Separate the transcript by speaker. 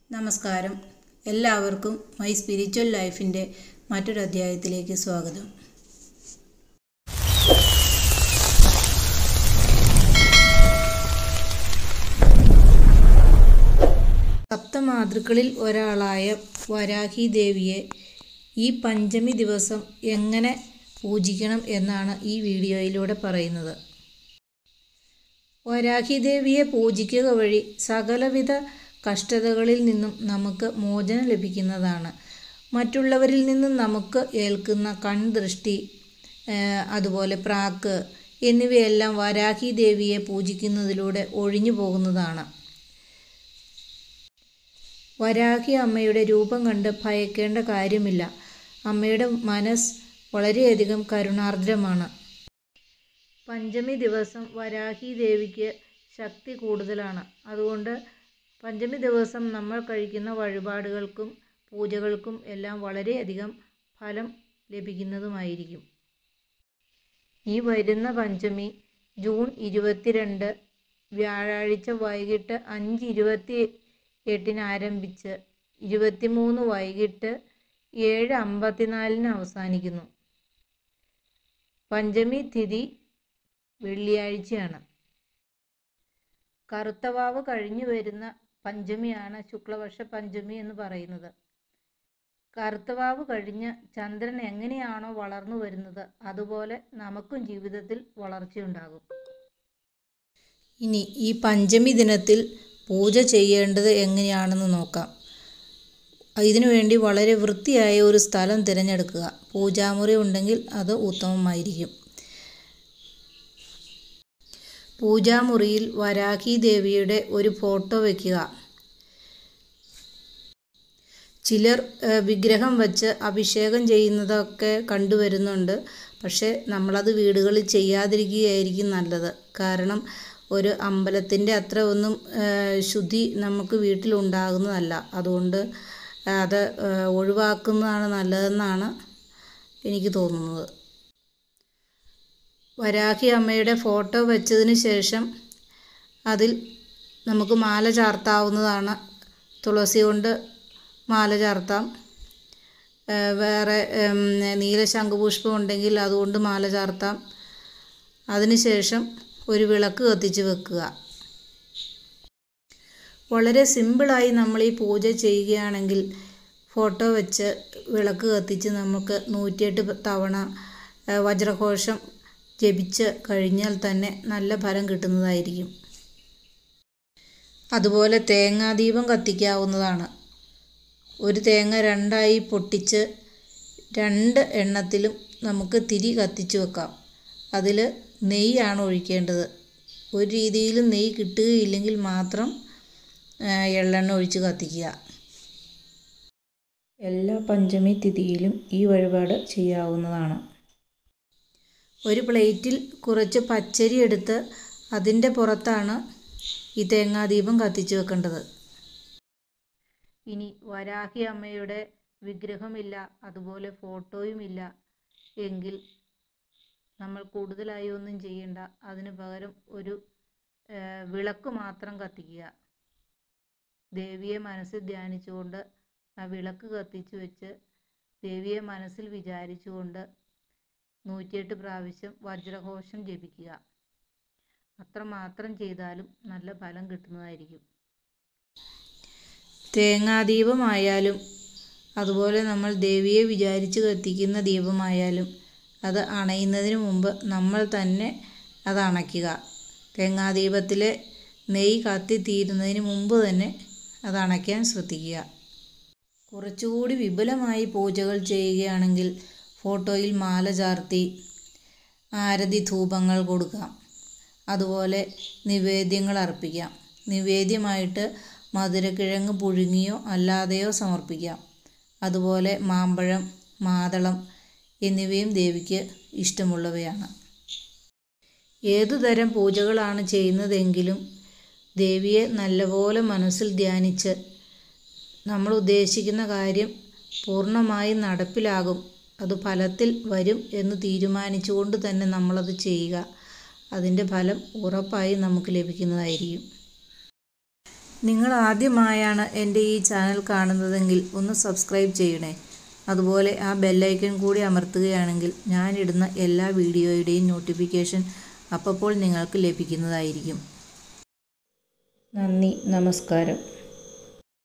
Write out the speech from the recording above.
Speaker 1: നമസ്കാരം എല്ലാവർക്കും my spiritual ലൈഫിൻ്റെ മറ്റൊരു അധ്യായത്തിലേക്ക് സ്വാഗതം സപ്തമാതൃക്കളിൽ ഒരാളായ വരാഹി ദേവിയെ ഈ പഞ്ചമി ദിവസം എങ്ങനെ പൂജിക്കണം എന്നാണ് ഈ വീഡിയോയിലൂടെ പറയുന്നത് വരാഹി ദേവിയെ പൂജിക്കുക വഴി സകലവിധ കഷ്ടതകളിൽ നിന്നും നമുക്ക് മോചനം ലഭിക്കുന്നതാണ് മറ്റുള്ളവരിൽ നിന്നും നമുക്ക് ഏൽക്കുന്ന കൺദൃഷ്ടി ഏഹ്, അതുപോലെ പ്രാക്ക് എന്നിവയെല്ലാം വരാഹി ദേവിയെ പൂജിക്കുന്നതിലൂടെ ഒഴിഞ്ഞു പോകുന്നതാണ് വരാഹി അമ്മയുടെ രൂപം കണ്ട് ഭയക്കേണ്ട കാര്യമില്ല അമ്മയുടെ മനസ്സ് വളരെയധികം കരുണാർദ്രമാണ് പഞ്ചമി ദിവസം വരാഹി ദേവിക്ക് ശക്തി കൂടുതലാണ് അതുകൊണ്ട് പഞ്ചമി ദിവസം നമ്മൾ കഴിക്കുന്ന വഴിപാടുകൾക്കും പൂജകൾക്കും എല്ലാം വളരെയധികം ഫലം ലഭിക്കുന്നതുമായിരിക്കും ഈ വരുന്ന പഞ്ചമി ജൂൺ ഇരുപത്തിരണ്ട് വ്യാഴാഴ്ച വൈകിട്ട് അഞ്ച് ഇരുപത്തി എട്ടിന് ആരംഭിച്ച് ഇരുപത്തിമൂന്ന് വൈകിട്ട് ഏഴ് അമ്പത്തിനാലിന് അവസാനിക്കുന്നു പഞ്ചമി തിഥി വെള്ളിയാഴ്ചയാണ് കറുത്തവാവ് കഴിഞ്ഞു വരുന്ന പഞ്ചമിയാണ് ശുക്ലപക്ഷ പഞ്ചമി എന്ന് പറയുന്നത് കറുത്തവാവ് കഴിഞ്ഞ് ചന്ദ്രൻ എങ്ങനെയാണോ വളർന്നു വരുന്നത് അതുപോലെ നമുക്കും ജീവിതത്തിൽ വളർച്ചയുണ്ടാകും ഇനി ഈ പഞ്ചമി ദിനത്തിൽ പൂജ ചെയ്യേണ്ടത് എങ്ങനെയാണെന്ന് നോക്കാം ഇതിനു വേണ്ടി വളരെ വൃത്തിയായ ഒരു സ്ഥലം തിരഞ്ഞെടുക്കുക പൂജാമുറി ഉണ്ടെങ്കിൽ അത് ഉത്തമമായിരിക്കും പൂജാമുറിയിൽ വരാഹി ദേവിയുടെ ഒരു ഫോട്ടോ വയ്ക്കുക ചിലർ ഏഹ്, വിഗ്രഹം വച്ച് അഭിഷേകം ചെയ്യുന്നതൊക്കെ കണ്ടുവരുന്നുണ്ട് പക്ഷേ നമ്മളത് വീടുകളിൽ ചെയ്യാതിരിക്കുകയായിരിക്കും നല്ലത് കാരണം ഒരു അമ്പലത്തിൻ്റെ അത്ര ഒന്നും ഏഹ്, ശുദ്ധി നമുക്ക് വീട്ടിലുണ്ടാകുന്നതല്ല അതുകൊണ്ട് അത് ഏഹ്, ഒഴിവാക്കുന്നതാണ് നല്ലതെന്നാണ് എനിക്ക് തോന്നുന്നത് വരാഹി അമ്മയുടെ ഫോട്ടോ വെച്ചതിന് ശേഷം അതിൽ നമുക്ക് മാല ചാർത്താവുന്നതാണ് തുളസി കൊണ്ട് മാല ചാർത്താം ഏഹ് വേറെ ഉം, നീല ശംഖുപുഷ്പം ഉണ്ടെങ്കിൽ അതുകൊണ്ട് മാല ചാർത്താം അതിനുശേഷം ഒരു വിളക്ക് കത്തിച്ച് വെക്കുക വളരെ സിമ്പിളായി നമ്മൾ ഈ പൂജ ചെയ്യുകയാണെങ്കിൽ ഫോട്ടോ വെച്ച് വിളക്ക് കത്തിച്ച് നമുക്ക് നൂറ്റിയെട്ട് തവണ ഏഹ്, വജ്രഘോഷം ജപിച്ച് കഴിഞ്ഞാൽ തന്നെ നല്ല ഫലം കിട്ടുന്നതായിരിക്കും അതുപോലെ തേങ്ങാദീപം കത്തിക്കാവുന്നതാണ് ഒരു തേങ്ങ രണ്ടായി പൊട്ടിച്ച് രണ്ട് എണ്ണത്തിലും നമുക്ക് തിരി കത്തിച്ച് വെക്കാം അതിൽ നെയ്യാണ് ഒഴിക്കേണ്ടത് ഒരു രീതിയിലും നെയ്യ് കിട്ടുകയില്ലെങ്കിൽ മാത്രം ആ, എള്ളെണ്ണ ഒഴിച്ച് കത്തിക്കുക എല്ലാ പഞ്ചമി തിഥിയിലും ഈ വഴിപാട് ചെയ്യാവുന്നതാണ് ഒരു പ്ലേറ്റിൽ കുറച്ച് പച്ചരി എടുത്ത് അതിൻ്റെ പുറത്താണ് ഈ തേങ്ങാദീപം കത്തിച്ച് വെക്കേണ്ടത് ഇനി വരാഹി അമ്മയുടെ വിഗ്രഹമില്ല അതുപോലെ ഫോട്ടോയുമില്ല എങ്കിൽ നമ്മൾ കൂടുതലായി ഒന്നും ചെയ്യേണ്ട അതിന് പകരം ഒരു ആ, വിളക്ക് മാത്രം കത്തിക്കുക ദേവിയെ മനസ്സിൽ ധ്യാനിച്ചുകൊണ്ട് ആ വിളക്ക് കത്തിച്ചു വെച്ച് ദേവിയെ മനസ്സിൽ വിചാരിച്ചുകൊണ്ട് നൂറ്റിയെട്ട് പ്രാവശ്യം വജ്രഘോഷം ജപിക്കുക അത്രമാത്രം ചെയ്താലും നല്ല ഫലം കിട്ടുന്നതായിരിക്കും തേങ്ങാദീപമായാലും അതുപോലെ നമ്മൾ ദേവിയെ വിചാരിച്ച് കത്തിക്കുന്ന ദീപമായാലും അത് അണയുന്നതിന് മുമ്പ് നമ്മൾ തന്നെ അത് അണയ്ക്കുക തേങ്ങാദീപത്തിലെ നെയ്യ് കത്തിത്തീരുന്നതിന് മുമ്പ് തന്നെ അത് അണയ്ക്കാൻ ശ്രദ്ധിക്കുക കുറച്ചുകൂടി വിപുലമായി പൂജകൾ ചെയ്യുകയാണെങ്കിൽ ഫോട്ടോയിൽ മാല ചാർത്തി ആരതി ധൂപങ്ങൾ കൊടുക്കാം അതുപോലെ നിവേദ്യങ്ങൾ അർപ്പിക്കാം നിവേദ്യമായിട്ട് മധുരക്കിഴങ്ങ് പുഴുങ്ങിയോ അല്ലാതെയോ സമർപ്പിക്കാം അതുപോലെ മാമ്പഴം മാതളം എന്നിവയും ദേവിക്ക് ഇഷ്ടമുള്ളവയാണ് ഏതുതരം പൂജകളാണ് ചെയ്യുന്നതെങ്കിലും ദേവിയെ നല്ലപോലെ മനസ്സിൽ ധ്യാനിച്ച് നമ്മൾ ഉദ്ദേശിക്കുന്ന കാര്യം പൂർണ്ണമായും നടപ്പിലാകും അത് ഫലത്തിൽ വരും എന്ന് തീരുമാനിച്ചുകൊണ്ട് തന്നെ നമ്മളത് ചെയ്യുക അതിൻ്റെ ഫലം ഉറപ്പായും നമുക്ക് ലഭിക്കുന്നതായിരിക്കും നിങ്ങൾ ആദ്യമായാണ് എൻ്റെ ഈ ചാനൽ കാണുന്നതെങ്കിൽ ഒന്ന് സബ്സ്ക്രൈബ് ചെയ്യണേ അതുപോലെ ആ ബെല്ലൈക്കൺ കൂടി അമർത്തുകയാണെങ്കിൽ ഞാനിടുന്ന എല്ലാ വീഡിയോയുടെയും നോട്ടിഫിക്കേഷൻ അപ്പോൾ നിങ്ങൾക്ക് ലഭിക്കുന്നതായിരിക്കും നന്ദി നമസ്കാരം